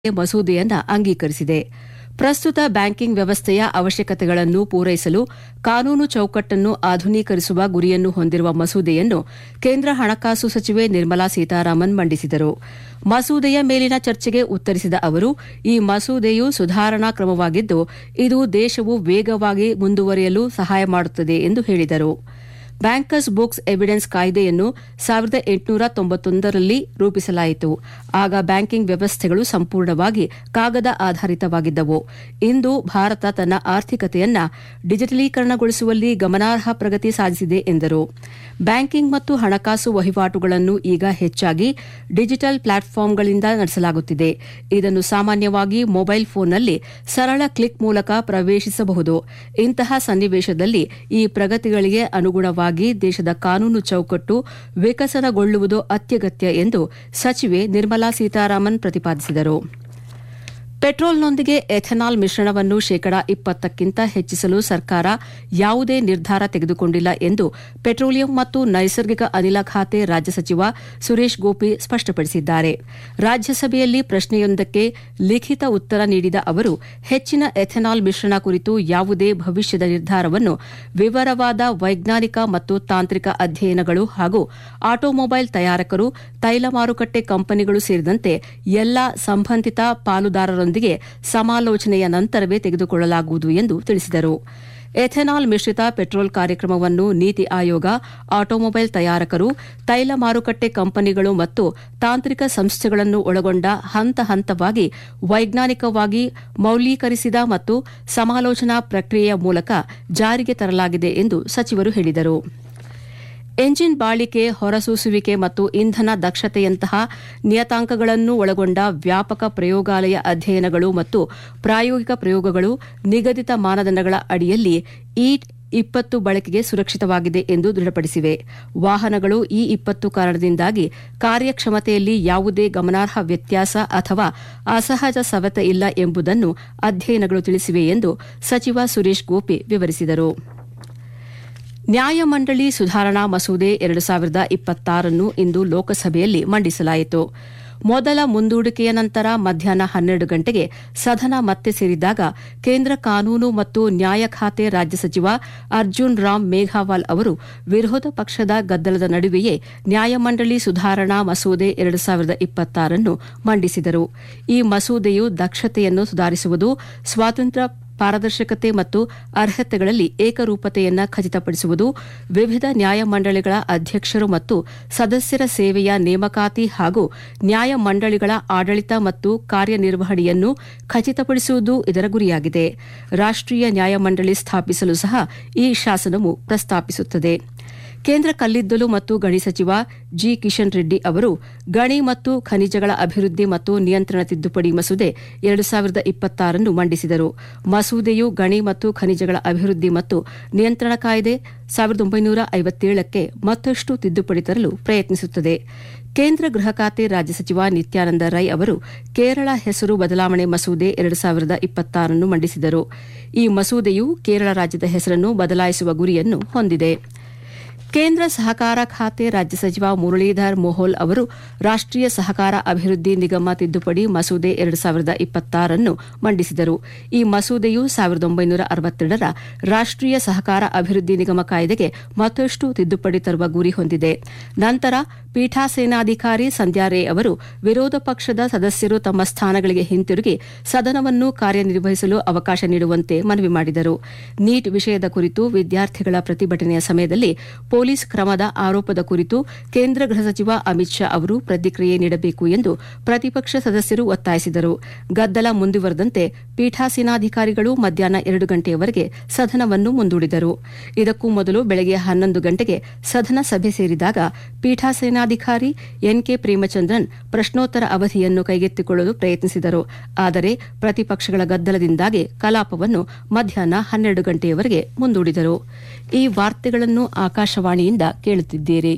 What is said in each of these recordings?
ಮಸೂದೆಯನ್ನ ಅಂಗೀಕರಿಸಿದೆ ಪ್ರಸ್ತುತ ಬ್ಯಾಂಕಿಂಗ್ ವ್ಯವಸ್ಥೆಯ ಅವಶ್ಯಕತೆಗಳನ್ನು ಪೂರೈಸಲು ಕಾನೂನು ಚೌಕಟ್ಟನ್ನು ಆಧುನೀಕರಿಸುವ ಗುರಿಯನ್ನು ಹೊಂದಿರುವ ಮಸೂದೆಯನ್ನು ಕೇಂದ್ರ ಹಣಕಾಸು ಸಚಿವೆ ನಿರ್ಮಲಾ ಸೀತಾರಾಮನ್ ಮಂಡಿಸಿದರು ಮಸೂದೆಯ ಮೇಲಿನ ಚರ್ಚೆಗೆ ಉತ್ತರಿಸಿದ ಅವರು ಈ ಮಸೂದೆಯು ಸುಧಾರಣಾ ಕ್ರಮವಾಗಿದ್ದು ಇದು ದೇಶವು ವೇಗವಾಗಿ ಮುಂದುವರಿಯಲು ಸಹಾಯ ಮಾಡುತ್ತದೆ ಎಂದು ಹೇಳಿದರು ಬ್ಯಾಂಕರ್ಸ್ ಬುಕ್ಸ್ ಎವಿಡೆನ್ಸ್ ಕಾಯ್ದೆಯನ್ನು ಸಾವಿರದ ಎಂಟುನೂರ ತೊಂಬತ್ತೊಂದರಲ್ಲಿ ರೂಪಿಸಲಾಯಿತು ಆಗ ಬ್ಯಾಂಕಿಂಗ್ ವ್ಯವಸ್ಥೆಗಳು ಸಂಪೂರ್ಣವಾಗಿ ಕಾಗದ ಆಧಾರಿತವಾಗಿದ್ದವು ಇಂದು ಭಾರತ ತನ್ನ ಆರ್ಥಿಕತೆಯನ್ನ ಡಿಜಿಟಲೀಕರಣಗೊಳಿಸುವಲ್ಲಿ ಗಮನಾರ್ಹ ಪ್ರಗತಿ ಸಾಧಿಸಿದೆ ಎಂದರು ಬ್ಯಾಂಕಿಂಗ್ ಮತ್ತು ಹಣಕಾಸು ವಹಿವಾಟುಗಳನ್ನು ಈಗ ಹೆಚ್ಚಾಗಿ ಡಿಜಿಟಲ್ ಪ್ಲಾಟ್ಫಾರ್ಮ್ಗಳಿಂದ ನಡೆಸಲಾಗುತ್ತಿದೆ ಇದನ್ನು ಸಾಮಾನ್ಯವಾಗಿ ಮೊಬೈಲ್ ಫೋನ್ನಲ್ಲಿ ಸರಳ ಕ್ಲಿಕ್ ಮೂಲಕ ಪ್ರವೇಶಿಸಬಹುದು ಇಂತಹ ಸನ್ನಿವೇಶದಲ್ಲಿ ಈ ಪ್ರಗತಿಗಳಿಗೆ ಅನುಗುಣವಾಗಿ ದೇಶದ ಕಾನೂನು ಚೌಕಟ್ಟು ವಿಕಸನಗೊಳ್ಳುವುದು ಅತ್ಯಗತ್ಯ ಎಂದು ಸಚಿವೆ ನಿರ್ಮಲಾ ಸೀತಾರಾಮನ್ ಪ್ರತಿಪಾದಿಸಿದರು ಪೆಟ್ರೋಲ್ನೊಂದಿಗೆ ಎಥೆನಾಲ್ ಮಿಶ್ರಣವನ್ನು ಶೇಕಡಾ ಇಪ್ಪತ್ತಕ್ಕಿಂತ ಹೆಚ್ಚಿಸಲು ಸರ್ಕಾರ ಯಾವುದೇ ನಿರ್ಧಾರ ತೆಗೆದುಕೊಂಡಿಲ್ಲ ಎಂದು ಪೆಟ್ರೋಲಿಯಂ ಮತ್ತು ನೈಸರ್ಗಿಕ ಅನಿಲ ಖಾತೆ ರಾಜ್ಯ ಸಚಿವ ಸುರೇಶ್ ಗೋಪಿ ಸ್ಪಷ್ಟಪಡಿಸಿದ್ದಾರೆ ರಾಜ್ಯಸಭೆಯಲ್ಲಿ ಪ್ರಶ್ನೆಯೊಂದಕ್ಕೆ ಲಿಖಿತ ಉತ್ತರ ನೀಡಿದ ಅವರು ಹೆಚ್ಚಿನ ಎಥೆನಾಲ್ ಮಿಶ್ರಣ ಕುರಿತು ಯಾವುದೇ ಭವಿಷ್ಯದ ನಿರ್ಧಾರವನ್ನು ವಿವರವಾದ ವೈಜ್ಞಾನಿಕ ಮತ್ತು ತಾಂತ್ರಿಕ ಅಧ್ಯಯನಗಳು ಹಾಗೂ ಆಟೋಮೊಬೈಲ್ ತಯಾರಕರು ತೈಲ ಮಾರುಕಟ್ಟೆ ಕಂಪನಿಗಳು ಸೇರಿದಂತೆ ಎಲ್ಲಾ ಸಂಬಂಧಿತ ಪಾಲುದಾರರೊಂದಿಗೆ ಸಮಾಲೋಚನೆಯ ನಂತರವೇ ತೆಗೆದುಕೊಳ್ಳಲಾಗುವುದು ಎಂದು ತಿಳಿಸಿದರು ಎಥೆನಾಲ್ ಮಿಶ್ರಿತ ಪೆಟ್ರೋಲ್ ಕಾರ್ಯಕ್ರಮವನ್ನು ನೀತಿ ಆಯೋಗ ಆಟೋಮೊಬೈಲ್ ತಯಾರಕರು ತೈಲ ಮಾರುಕಟ್ಟೆ ಕಂಪನಿಗಳು ಮತ್ತು ತಾಂತ್ರಿಕ ಸಂಸ್ಥೆಗಳನ್ನು ಒಳಗೊಂಡ ಹಂತ ಹಂತವಾಗಿ ವೈಜ್ಞಾನಿಕವಾಗಿ ಮೌಲ್ಯೀಕರಿಸಿದ ಮತ್ತು ಸಮಾಲೋಚನಾ ಪ್ರಕ್ರಿಯೆಯ ಮೂಲಕ ಜಾರಿಗೆ ತರಲಾಗಿದೆ ಎಂದು ಸಚಿವರು ಹೇಳಿದರು ಎಂಜಿನ್ ಬಾಳಿಕೆ ಹೊರಸೂಸುವಿಕೆ ಮತ್ತು ಇಂಧನ ದಕ್ಷತೆಯಂತಹ ನಿಯತಾಂಕಗಳನ್ನು ಒಳಗೊಂಡ ವ್ಯಾಪಕ ಪ್ರಯೋಗಾಲಯ ಅಧ್ಯಯನಗಳು ಮತ್ತು ಪ್ರಾಯೋಗಿಕ ಪ್ರಯೋಗಗಳು ನಿಗದಿತ ಮಾನದಂಡಗಳ ಅಡಿಯಲ್ಲಿ ಈ ಇಪ್ಪತ್ತು ಬಳಕೆಗೆ ಸುರಕ್ಷಿತವಾಗಿದೆ ಎಂದು ದೃಢಪಡಿಸಿವೆ ವಾಹನಗಳು ಈ ಇಪ್ಪತ್ತು ಕಾರಣದಿಂದಾಗಿ ಕಾರ್ಯಕ್ಷಮತೆಯಲ್ಲಿ ಯಾವುದೇ ಗಮನಾರ್ಹ ವ್ಯತ್ಯಾಸ ಅಥವಾ ಅಸಹಜ ಸವೆತ ಇಲ್ಲ ಎಂಬುದನ್ನು ಅಧ್ಯಯನಗಳು ತಿಳಿಸಿವೆ ಎಂದು ಸಚಿವ ಸುರೇಶ್ ಗೋಪಿ ವಿವರಿಸಿದರು ನ್ಯಾಯಮಂಡಳಿ ಸುಧಾರಣಾ ಮಸೂದೆ ಎರಡು ಸಾವಿರದ ಇಪ್ಪತ್ತಾರನ್ನು ಇಂದು ಲೋಕಸಭೆಯಲ್ಲಿ ಮಂಡಿಸಲಾಯಿತು ಮೊದಲ ಮುಂದೂಡಿಕೆಯ ನಂತರ ಮಧ್ಯಾಹ್ನ ಹನ್ನೆರಡು ಗಂಟೆಗೆ ಸದನ ಮತ್ತೆ ಸೇರಿದಾಗ ಕೇಂದ್ರ ಕಾನೂನು ಮತ್ತು ನ್ಯಾಯ ಖಾತೆ ರಾಜ್ಯ ಸಚಿವ ಅರ್ಜುನ್ ರಾಮ್ ಮೇಘಾವಾಲ್ ಅವರು ವಿರೋಧ ಪಕ್ಷದ ಗದ್ದಲದ ನಡುವೆಯೇ ನ್ಯಾಯಮಂಡಳಿ ಸುಧಾರಣಾ ಮಸೂದೆ ಎರಡು ಸಾವಿರದ ಇಪ್ಪತ್ತಾರನ್ನು ಮಂಡಿಸಿದರು ಈ ಮಸೂದೆಯು ದಕ್ಷತೆಯನ್ನು ಸುಧಾರಿಸುವುದು ಸ್ವಾತಂತ್ರ್ಯ ಪಾರದರ್ಶಕತೆ ಮತ್ತು ಅರ್ಹತೆಗಳಲ್ಲಿ ಏಕರೂಪತೆಯನ್ನು ಖಚಿತಪಡಿಸುವುದು ವಿವಿಧ ನ್ಯಾಯಮಂಡಳಿಗಳ ಅಧ್ಯಕ್ಷರು ಮತ್ತು ಸದಸ್ಯರ ಸೇವೆಯ ನೇಮಕಾತಿ ಹಾಗೂ ನ್ಯಾಯಮಂಡಳಿಗಳ ಆಡಳಿತ ಮತ್ತು ಕಾರ್ಯನಿರ್ವಹಣೆಯನ್ನು ಖಚಿತಪಡಿಸುವುದು ಇದರ ಗುರಿಯಾಗಿದೆ ರಾಷ್ಟೀಯ ನ್ಯಾಯಮಂಡಳಿ ಸ್ಥಾಪಿಸಲು ಸಹ ಈ ಶಾಸನವು ಪ್ರಸ್ತಾಪಿಸುತ್ತದೆ ಕೇಂದ್ರ ಕಲ್ಲಿದ್ದಲು ಮತ್ತು ಗಣಿ ಸಚಿವ ಜಿ ಕಿಶನ್ ರೆಡ್ಡಿ ಅವರು ಗಣಿ ಮತ್ತು ಖನಿಜಗಳ ಅಭಿವೃದ್ಧಿ ಮತ್ತು ನಿಯಂತ್ರಣ ತಿದ್ದುಪಡಿ ಮಸೂದೆ ಎರಡು ಸಾವಿರದ ಇಪ್ಪತ್ತಾರನ್ನು ಮಂಡಿಸಿದರು ಮಸೂದೆಯು ಗಣಿ ಮತ್ತು ಖನಿಜಗಳ ಅಭಿವೃದ್ಧಿ ಮತ್ತು ನಿಯಂತ್ರಣ ಕಾಯ್ದೆ ಸಾವಿರದ ಒಂಬೈನೂರ ಐವತ್ತೇಳಕ್ಕೆ ಮತ್ತಷ್ಟು ತಿದ್ದುಪಡಿ ತರಲು ಪ್ರಯತ್ನಿಸುತ್ತದೆ ಕೇಂದ್ರ ಗೃಹ ಖಾತೆ ರಾಜ್ಯ ಸಚಿವ ನಿತ್ಯಾನಂದ ರೈ ಅವರು ಕೇರಳ ಹೆಸರು ಬದಲಾವಣೆ ಮಸೂದೆ ಎರಡು ಸಾವಿರದ ಇಪ್ಪತ್ತಾರನ್ನು ಮಂಡಿಸಿದರು ಈ ಮಸೂದೆಯು ಕೇರಳ ರಾಜ್ಯದ ಹೆಸರನ್ನು ಬದಲಾಯಿಸುವ ಗುರಿಯನ್ನು ಹೊಂದಿದೆ ಕೇಂದ್ರ ಸಹಕಾರ ಖಾತೆ ರಾಜ್ಯ ಸಚಿವ ಮುರಳೀಧರ್ ಮೋಹೋಲ್ ಅವರು ರಾಷ್ಟೀಯ ಸಹಕಾರ ಅಭಿವೃದ್ಧಿ ನಿಗಮ ತಿದ್ದುಪಡಿ ಮಸೂದೆ ಎರಡು ಸಾವಿರದ ಇಪ್ಪತ್ತಾರನ್ನು ಮಂಡಿಸಿದರು ಈ ಮಸೂದೆಯು ಸಾವಿರದ ಒಂಬೈನೂರ ಅರವತ್ತೆರಡರ ರಾಷ್ಟೀಯ ಸಹಕಾರ ಅಭಿವೃದ್ಧಿ ನಿಗಮ ಕಾಯ್ದೆಗೆ ಮತ್ತಷ್ಟು ತಿದ್ದುಪಡಿ ತರುವ ಗುರಿ ಹೊಂದಿದೆ ನಂತರ ಪೀಠಾಸೇನಾಧಿಕಾರಿ ಸಂಧ್ಯಾ ರೇ ಅವರು ವಿರೋಧ ಪಕ್ಷದ ಸದಸ್ಯರು ತಮ್ಮ ಸ್ಥಾನಗಳಿಗೆ ಹಿಂತಿರುಗಿ ಸದನವನ್ನು ಕಾರ್ಯನಿರ್ವಹಿಸಲು ಅವಕಾಶ ನೀಡುವಂತೆ ಮನವಿ ಮಾಡಿದರು ನೀಟ್ ವಿಷಯದ ಕುರಿತು ವಿದ್ಯಾರ್ಥಿಗಳ ಪ್ರತಿಭಟನೆಯ ಸಮಯದಲ್ಲಿ ಪೊಲೀಸ್ ಕ್ರಮದ ಆರೋಪದ ಕುರಿತು ಕೇಂದ್ರ ಗೃಹ ಸಚಿವ ಅಮಿತ್ ಶಾ ಅವರು ಪ್ರತಿಕ್ರಿಯೆ ನೀಡಬೇಕು ಎಂದು ಪ್ರತಿಪಕ್ಷ ಸದಸ್ಯರು ಒತ್ತಾಯಿಸಿದರು ಗದ್ದಲ ಮುಂದುವರೆದಂತೆ ಪೀಠಾಸೀನಾಧಿಕಾರಿಗಳು ಮಧ್ಯಾಹ್ನ ಎರಡು ಗಂಟೆಯವರೆಗೆ ಸದನವನ್ನು ಮುಂದೂಡಿದರು ಇದಕ್ಕೂ ಮೊದಲು ಬೆಳಗ್ಗೆ ಹನ್ನೊಂದು ಗಂಟೆಗೆ ಸದನ ಸಭೆ ಸೇರಿದಾಗ ಪೀಠಾಸೇನಾಧಿಕಾರಿ ಎನ್ಕೆ ಪ್ರೇಮಚಂದ್ರನ್ ಪ್ರಶ್ನೋತ್ತರ ಅವಧಿಯನ್ನು ಕೈಗೆತ್ತಿಕೊಳ್ಳಲು ಪ್ರಯತ್ನಿಸಿದರು ಆದರೆ ಪ್ರತಿಪಕ್ಷಗಳ ಗದ್ದಲದಿಂದಾಗಿ ಕಲಾಪವನ್ನು ಮಧ್ಯಾಹ್ನ ಹನ್ನೆರಡು ಗಂಟೆಯವರೆಗೆ ಮುಂದೂಡಿದರು ಈ ವಾರ್ತೆಗಳನ್ನು ಆಕಾಶವಾಣಿಯಿಂದ ಕೇಳುತ್ತಿದ್ದೀರಿ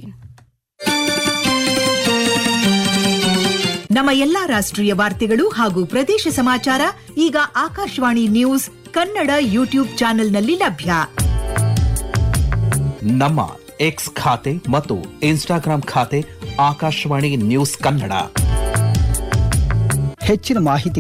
ನಮ್ಮ ಎಲ್ಲಾ ರಾಷ್ಟ್ರೀಯ ವಾರ್ತೆಗಳು ಹಾಗೂ ಪ್ರದೇಶ ಸಮಾಚಾರ ಈಗ ಆಕಾಶವಾಣಿ ನ್ಯೂಸ್ ಕನ್ನಡ ಯೂಟ್ಯೂಬ್ ಚಾನೆಲ್ನಲ್ಲಿ ಲಭ್ಯ ನಮ್ಮ ಎಕ್ಸ್ ಖಾತೆ ಮತ್ತು ಇನ್ಸ್ಟಾಗ್ರಾಂ ಖಾತೆ ಆಕಾಶವಾಣಿ ನ್ಯೂಸ್ ಕನ್ನಡ ಹೆಚ್ಚಿನ ಮಾಹಿತಿ